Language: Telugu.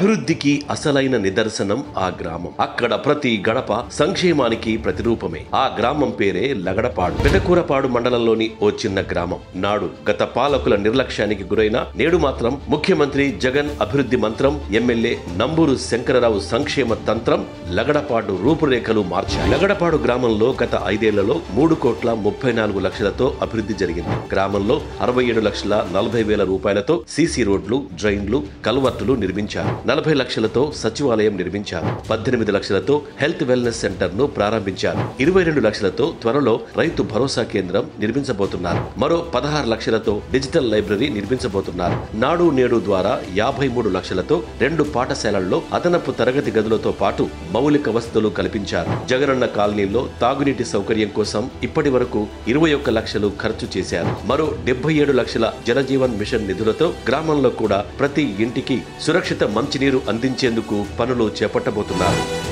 అభివృద్ధికి అసలైన నిదర్శనం ఆ గ్రామం అక్కడ ప్రతి గడప సంక్షేమానికి ప్రతిరూపమే ఆ గ్రామం పేరే లగడపాడు పెదకూరపాడు మండలంలోని ఓ చిన్న గ్రామం నాడు గత పాలకుల నిర్లక్ష్యానికి గురైన నేడు మాత్రం ముఖ్యమంత్రి జగన్ అభివృద్ధి మంత్రం ఎమ్మెల్యే నంబూరు శంకరరావు సంక్షేమ తంత్రం లగడపాడు రూపురేఖలు మార్చాయి లగడపాడు గ్రామంలో గత ఐదేళ్లలో మూడు కోట్ల ముప్పై నాలుగు లక్షలతో అభివృద్ధి జరిగింది గ్రామంలో అరవై ఏడు లక్షల నలభై వేల రూపాయలతో సీసీ రోడ్లు డ్రైన్లు కల్వర్టులు నిర్మించారు నలభై లక్షలతో సచివాలయం నిర్మించారు పద్దెనిమిది లక్షలతో హెల్త్ వెల్నెస్ సెంటర్ ను ప్రారంభించారు ఇరవై రెండు లక్షలతో త్వరలో రైతు భరోసా కేంద్రం నిర్మించబోతున్నారు మరో పదహారు లక్షలతో డిజిటల్ లైబ్రరీ నిర్మించబోతున్నారు నాడు నేడు ద్వారా యాభై మూడు లక్షలతో రెండు పాఠశాలల్లో అదనపు తరగతి గదులతో పాటు మౌలిక వసతులు కల్పించారు జగనన్న కాలనీలో తాగునీటి సౌకర్యం కోసం ఇప్పటి వరకు ఇరవై ఒక్క లక్షలు ఖర్చు చేశారు మరో డెబ్బై ఏడు లక్షల జలజీవన్ మిషన్ నిధులతో గ్రామంలో కూడా ప్రతి ఇంటికి సురక్షిత మంచినీరు అందించేందుకు పనులు చేపట్టబోతున్నారు